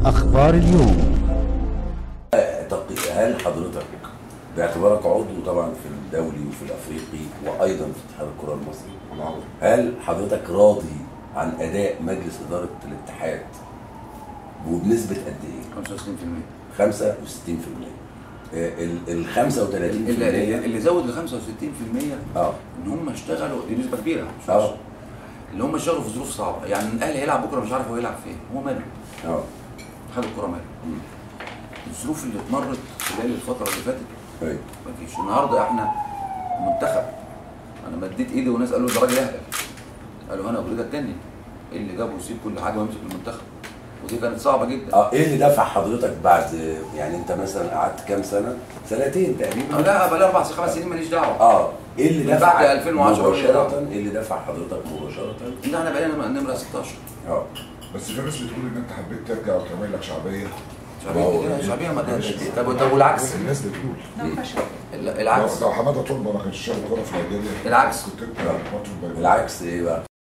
أخبار اليوم تق- هل حضرتك باعتبارك عضو طبعا في الدولي وفي الافريقي وايضا في اتحاد الكره المصري هل حضرتك راضي عن اداء مجلس اداره الاتحاد وبنسبه قد ايه؟ 65% 65% آه، ال ال 35% اللي, اللي زود ال 65% اه ان هم اشتغلوا دي نسبه كبيره مش اه نص. اللي هم اشتغلوا في ظروف صعبه يعني الاهلي هيلعب بكره مش عارف هو يلعب فين هو ماله اه اتحاد الكوره ماله مم. الظروف اللي اتمرت خلال الفتره اللي فاتت أيوة. مفيش النهارده احنا منتخب انا مديت ايدي وناس قالوا ده راجل اهبل قالوا انا ابو رضا التاني ايه اللي جابه يسيب كل حاجه ويمسك المنتخب ودي كانت صعبه جدا اه ايه اللي دفع حضرتك بعد يعني انت مثلا قعدت كام سنه؟ سنتين تقريبا آه، لا بقى لي اربع خمس سنين ماليش دعوه اه ايه اللي من دفع بعد 2010 مباشره ايه اللي دفع حضرتك مباشره؟ ان احنا بقينا نمره 16 اه بس في ناس بتقول ان انت حبيت ترجع وتعمل لك شعبيه شعبيه كده شعبيه ما طب طب والعكس الناس بتقول ال- العكس لو حماده طلبه ما كانش شايف كوره في نيجيريا العكس. كنت انت ماتش البايرن بالعكس ايه بقى؟